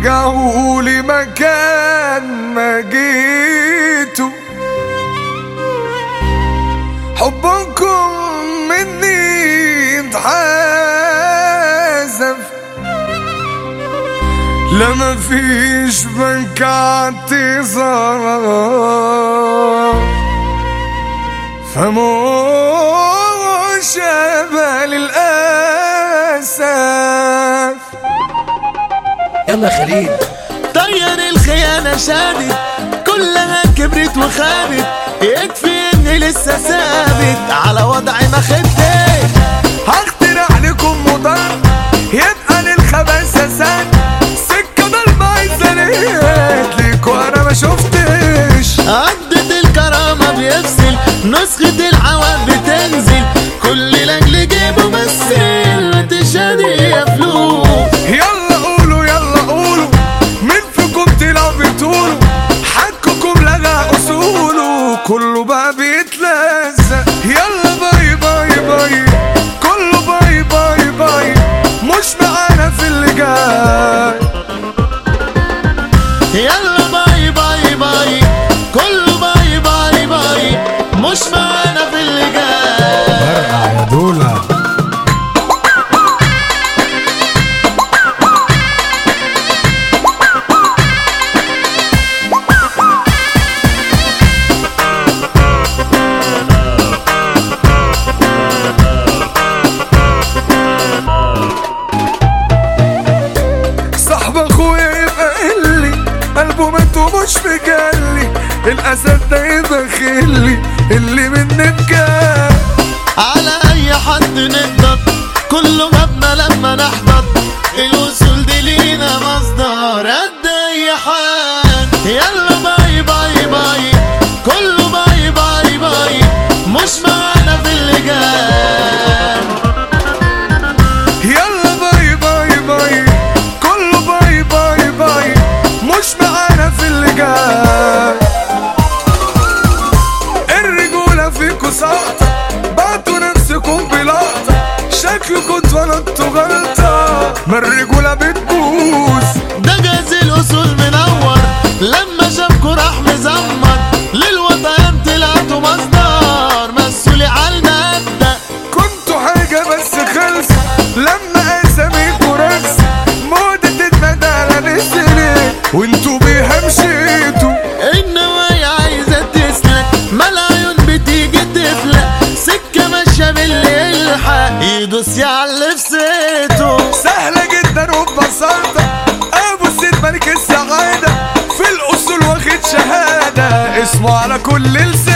ترجعوا لي مكان ما جيتوا حبكم مني اتحازف لا مفيش بنك اعتذار فمش قبل الاسف يلا يا خليل طير الخيانة شادت كلها كبرت وخابت يكفي اني لسه ثابت على وضعي ما خدت هخترع لكم مضر يبقى للخباثة سد سكة ضلمة عزلت ليك وانا ما شفتش عدت الكرامة بيفصل نسخة العوام بتنزل كل لاجل جيبه مثل تشادي يا فلوس يلا قولوا يلا قولوا مين فيكم طلع بطوله حقكم لغى اصوله كله بقى بيتلزق يلا باي باي باي كله باي باي باي مش معانا في اللي جاي يلا باي باي باي كله باي باي باي مش معانا في اللي جاي يا دولا صاحب اخويا يبقى قلي قلبه مات ومش مجلي الاسد ده يبقى خلي اللي مني بجد على اي حد نقدر كله مبنى لما نحضر الوصول دي لينا مصدر قد اي حد يلا باي باي باي كله باي باي باي مش معانا في اللي جاي يلا باي باي باي كله باي باي باي مش معانا في اللي جاي الرجولة فيكوا سقطة بعتوا نفسكم بلقطة شكلكوا اتولدتوا غلطة ما الرجولة بتبوظ ده جاز الاصول منور لما شافكوا راح مزمر للوطن طلعتوا مصدر مسؤولي على المادة كنتوا حاجة بس خلص لما اساميكوا رقص موضة الندالة نسرت وانتوا بيها مشيتوا النوايا عايزة تسلك ما العيون بتيجي تفلق سكة ماشية باللي يلحق يدوس يعلى في سيته سهلة جدا وببساطة ابو السيد ملك السعادة في الاصول واخد شهادة اسمه على كل لسان